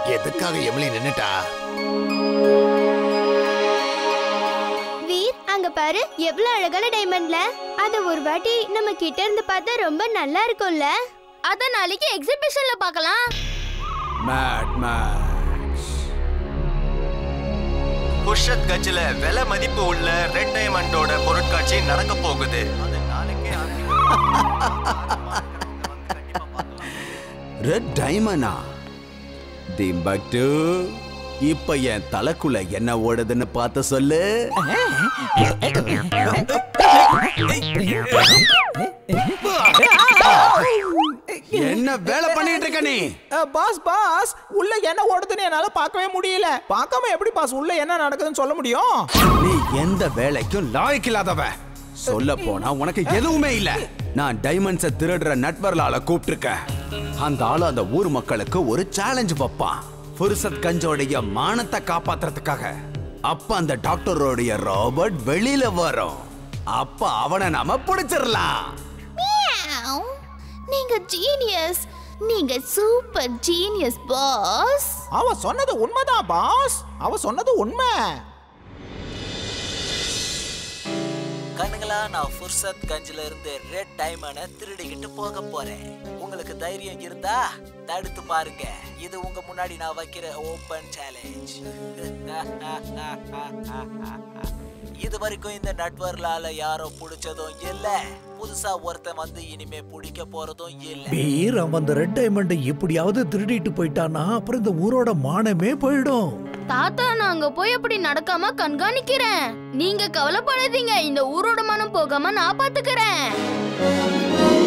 எதுக்காக எமிலி நின்னுட்டா வீர் அங்க பாரு எவ்வளவு அழகான டைமண்ட்ல அத ஒரு வாட்டி நம்ம கிட்ட இருந்து பார்த்தா ரொம்ப நல்லா இருக்கும்ல அத நாளைக்கு எக்ஸிபிஷன்ல பார்க்கலாம் மேட் மேக்ஸ் குஷத் கட்சில விலை மதிப்பு உள்ள ரெட் டைமண்டோட பொருட்காட்சி நடக்க போகுது அது நாளைக்கே ரெட் டைமண்டா திம்பக்டு இப்ப என் தலைக்குள்ள என்ன ஓடுதுன்னு பார்த்து சொல்லு என்ன வேலை பண்ணிட்டு இருக்க நீ அஹ், பாஸ் பாஸ் உள்ள என்ன ஓடுதுன்னு என்னால பார்க்கவே முடியல பார்க்காம எப்படி பாஸ் உள்ள என்ன நடக்குதுன்னு சொல்ல முடியும் நீ எந்த வேலைக்கும் லாய்க்கு இல்லாதவ சொல்ல போனா உனக்கு எதுவுமே இல்ல நான் டைமண்ட்ஸ திருடுற நட்வர்லால கூப்பிட்டிருக்கேன் அந்த ஆளு அந்த ஊர் மக்களுக்கு ஒரு சேலஞ்ச் வைப்பான் ஃபுர்சத் கஞ்சோடைய மானத்தை காப்பாத்துறதுக்காக அப்ப அந்த டாக்டரோடைய ராபர்ட் வெளியில வரும் அப்ப அவனை நாம பிடிச்சிடலாம் நீங்க ஜீனியஸ் நீங்க சூப்பர் ஜீனியஸ் பாஸ் அவ சொன்னது உண்மைதான் பாஸ் அவ சொன்னது உண்மை கண்ணுங்களா நான் ஃபுர்சத் கஞ்சில இருந்து ரெட் டைமண்டை திருடிக்கிட்டு போக போறேன் உங்களுக்கு தைரியம் இருந்தா தடுத்து பாருங்க இது உங்க முன்னாடி நான் வைக்கிற ஓபன் சேலஞ்ச் இது வரைக்கும் இந்த நட்வர்லால யாரும் பிடிச்சதும் இல்ல புதுசா ஒருத்தன் வந்து இனிமே பிடிக்க போறதும் இல்ல வீர் அவன் அந்த ரெட் டைமண்டை எப்படியாவது திருடிட்டு போயிட்டானா அப்புறம் இந்த ஊரோட மானமே போயிடும் தாத்தா நான் அங்க போய் அப்படி நடக்காம கண்காணிக்கிறேன் நீங்க கவலைப்படாதீங்க இந்த ஊரோட மனம் போகாம நான் பாத்துக்கிறேன்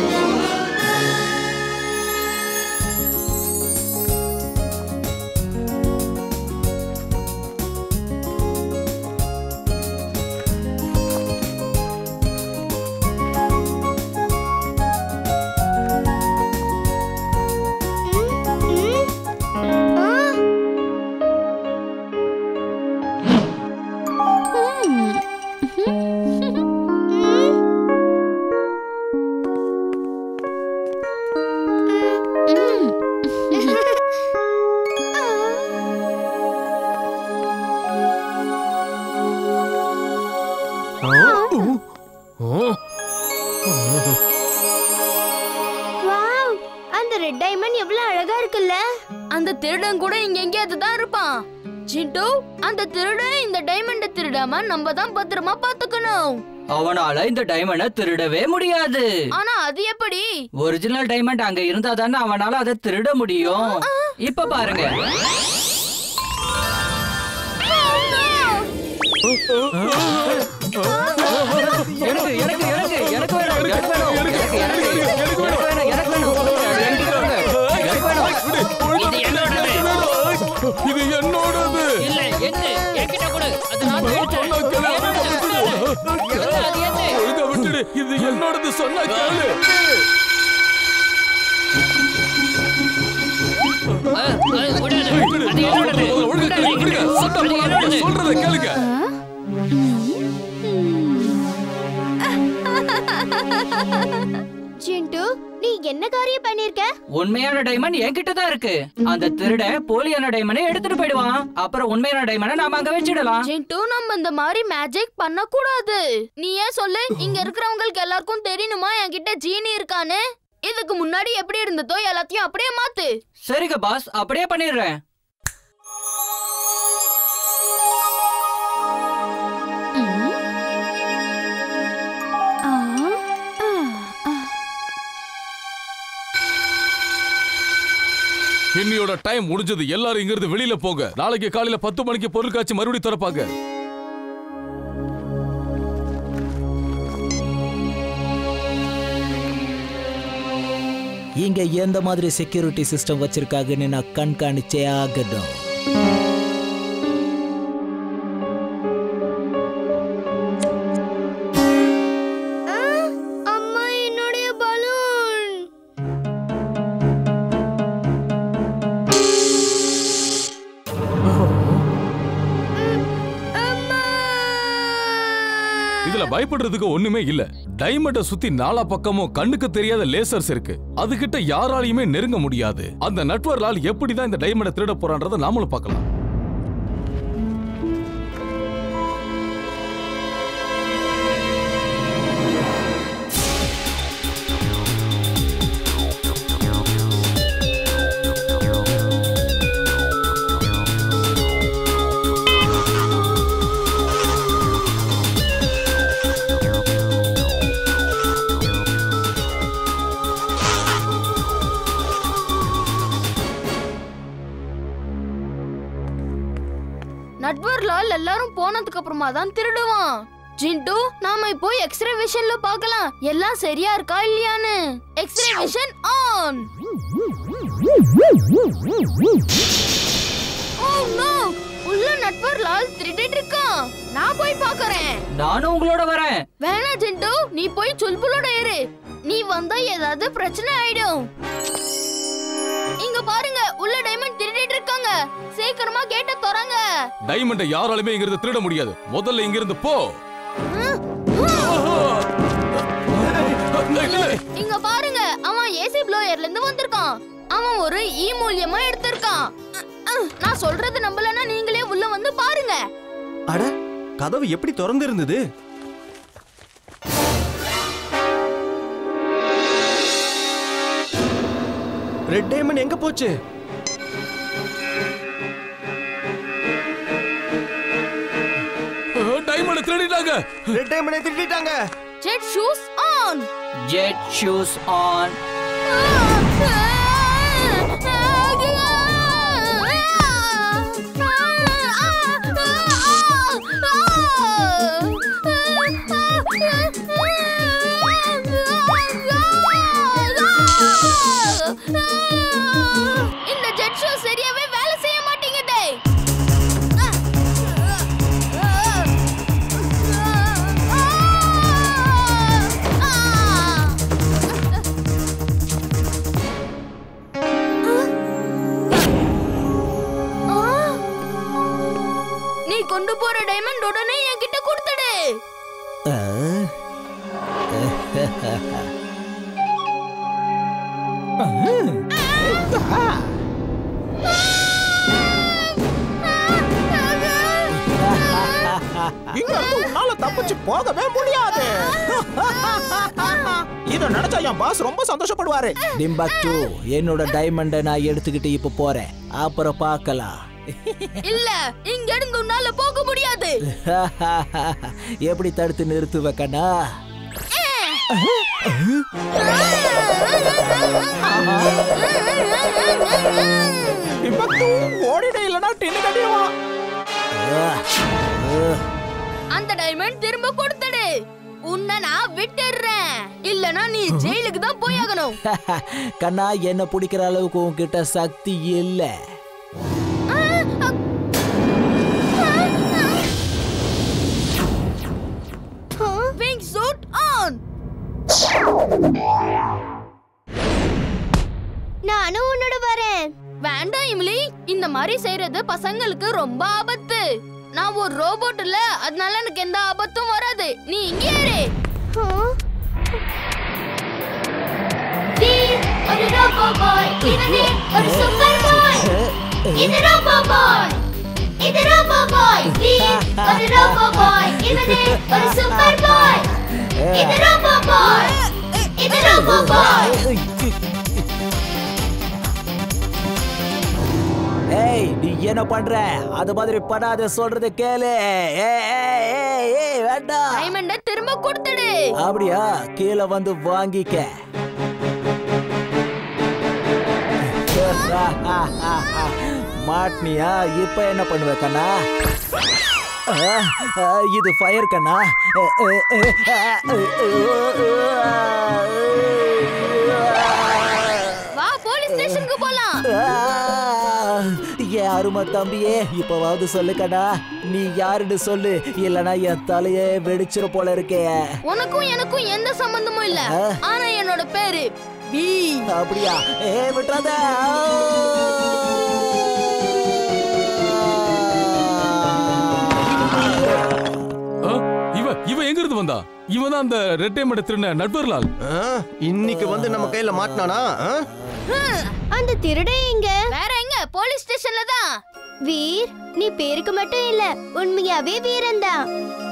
வாவ் அந்த ரெட் டைமண்ட் எவ்வளவு அழகா இருக்குல்ல அந்த திருடன் கூட இங்க எங்கேயாவது தான் இருப்பான் ஜிண்டு அந்த திருடன் இந்த டைமண்ட திருடாம நம்ம தான் பத்திரமா பாத்துக்கணும் அவனால இந்த டைமண்டை திருடவே முடியாது ஆனா அது எப்படி ஒரிஜினல் டைமண்ட் அங்க இருந்தா தானே அவனால அதை திருட முடியும் இப்ப பாருங்க எனக்கு எனக்கு எனக்கு எனக்கு வேணும் எனக்கு வேணும் எனக்கு எனக்கு எனக்கு வேணும் எனக்கு வேணும் எனக்கு வேணும் எனக்கு வேணும் இது என்னோடது இது என்னோடது இல்ல என்ன என்கிட்ட கொடு அது நான் எடுத்தேன். என்னோடது. அது என்ன ஒழுங்கா விட்டுடு இது என்னோடது சொன்னா கேளு ஆ, ஆ, விடாத. அது என்னோடது. ஒழுங்கா கேளு, விடுங்க. சத்தம் அது போடாதீங்க. என்னோடது. சொல்றத கேளுங்க ஜிண்டு நீ என்ன காரியம் பண்ணிருக்க உண்மையான டைமண்ட் என்கிட்ட தான் இருக்கு அந்த திருட போலியான டைமண்டை எடுத்துட்டு போயிடுவான் அப்புறம் உண்மையான டைமண்டை நாம அங்க வச்சிடலாம் ஜிண்டு நம்ம இந்த மாதிரி மேஜிக் பண்ண கூடாது நீ ஏன் சொல்லு இங்க இருக்கிறவங்களுக்கு எல்லாருக்கும் தெரியணுமா என்கிட்ட ஜீனி இருக்கான்னு இதுக்கு முன்னாடி எப்படி இருந்ததோ எல்லாத்தையும் அப்படியே மாத்து சரிங்க பாஸ் அப்படியே பண்ணிடுறேன் இன்னியோட டைம் முடிஞ்சது எல்லாரும் இங்க இருந்து வெளியில போங்க நாளைக்கு காலையில பத்து மணிக்கு பொருட்காட்சி மறுபடியும் திறப்பாங்க இங்க எந்த மாதிரி செக்யூரிட்டி சிஸ்டம் வச்சிருக்காங்கன்னு நான் கண்காணிச்சே ஆகட்டும் அம்மா என்னுடைய பலூன் இதுல பயப்படுறதுக்கு ஒண்ணுமே இல்ல டைமண்ட சுத்தி நாலா பக்கமும் கண்ணுக்கு தெரியாத லேசர்ஸ் இருக்கு அதுகிட்ட யாராலையுமே நெருங்க முடியாது அந்த நட்வர்லால் எப்படிதான் இந்த டைமண்ட திருட போறான்றத நாமளும் பார்க்கலாம் நட்வர்லால் எல்லாரும் போனதுக்கு அப்புறமா தான் திருடுவான் ஜிண்டு நாம இப்போ எக்ஸ்ரே விஷன்ல பார்க்கலாம் எல்லாம் சரியா இருக்கா இல்லையான்னு x-ray vision on oh no உள்ள நட்வர்லால் திருடிட்டு இருக்கான் நான் போய் பார்க்கறேன் நானும் உங்களோட வரேன் வேணா ஜிண்டு நீ போய் சுல்புலோட இரு நீ வந்தா ஏதாவது பிரச்சனை ஆயிடும் இங்க பாருங்க உள்ள டைமண்ட் திருடிட்டு இருக்காங்க சீக்கிரமா கேட்ட தொறங்க டைமண்ட யாராலுமே இங்க இருந்து திருட முடியாது முதல்ல இங்க இருந்து போ இல்ல, இங்க பாருங்க அவன் ஏசி ப்ளோயர்ல இருந்து வந்திருக்கான் அவன் ஒரு ஈ மூலியமா எடுத்திருக்கான் அஹ், அஹ், நான் சொல்றது நம்பலன்னா நீங்களே உள்ள வந்து பாருங்க அட கதவு எப்படி திறந்து இருந்தது ரெட் டைமண்ட் எங்க போச்சு டைமண்ட திருடிட்டாங்க ரெட் டைமண்டை திருடிட்டாங்க jet shoes on jet shoes on இந்த ஜெட் ஷூ சரியாவே வேலை செய்ய மாட்டேங்குதே நீ கொண்டு போற டைமண்ட் உடனே என்கிட்ட கொடுத்துடு இங்க இருந்து உன்னால தப்பிச்சு போகவே முடியாது இத நினைச்சா என் பாஸ் ரொம்ப சந்தோஷப்படுவாரு டிம்பக்டு என்னோட டைமண்டை நான் எடுத்துக்கிட்டு இப்ப போறேன் அப்புறம் பார்க்கலாம் இல்ல இங்க இருந்து உன்னால போக முடியாது எப்படி தடுத்து நிறுத்துவ கண்ணா டிம்பக்டு ஓடிட இல்லனா டின்னு கட்டிடுவான் அந்த டைமண்ட் திரும்ப கொடுத்துடு உன்னை நான் விட்டுடுறேன் இல்லனா நீ ஜெயிலுக்கு தான் போயாகணும் கண்ணா என்ன பிடிக்கிற அளவுக்கு உன்கிட்ட சக்தி இல்ல பிங்க் சூட் ஆன் நானும் உன்னோட வரேன் வேண்டாம் இம்லி இந்த மாதிரி செய்யறது பசங்களுக்கு ரொம்ப ஆபத்து நான் ஒரு ரோபோட் இல்ல அதனால எனக்கு எந்த ஆபத்தும் வராது நீ இங்கே இரு ஒரு ரோபோ பாய் இவனே ஒரு சூப்பர் பாய் இது ரோபோ பாய் இது ரோபோ பாய் ஒரு ரோபோ பாய் இவனே ஒரு சூப்பர் பாய் இது ரோபோ பாய் இது ரோபோ பாய் ஏய் நீ என்ன பண்ற அது மாதிரி பண்ணாத சொல்றது கேளு ஏய், ஏய், ஏய், ஏய், வேண்டாம் டைமண்ட திரும்ப கொடுத்துடு அப்படியா கீழே வந்து வாங்கிக்க மாட்னியா இப்ப என்ன பண்ணுவ கண்ணா ஆ, ஆ, இது ஃபயர் கண்ணா வா போலீஸ் ஸ்டேஷனுக்கு போலாம் ஆ, என் அருமை தம்பியே இப்பவாவது சொல்லு கண்ணா நீ யாருன்னு சொல்லு இல்லனா என் தலையே வெடிச்சிரு போல இருக்கே உனக்கும் எனக்கும் எந்த சம்பந்தமும் இல்ல ஆ. ஆனா என்னோட பேரு பி அப்படியா ஏ விட்டுறாத ஆ, இவ இவ எங்க இருந்து வந்தா இவன் தான் அந்த ரெட் டைமண்ட் திருடின நட்வர்லால் ஆ, இன்னைக்கு வந்து நம்ம கையில மாட்டினானா ஆ? அந்த திருடே எங்க வேற எங்க போலீஸ் ஸ்டேஷன்ல தான் வீர் நீ பேருக்கு மட்டும் இல்ல உண்மையாவே வீரன்தான்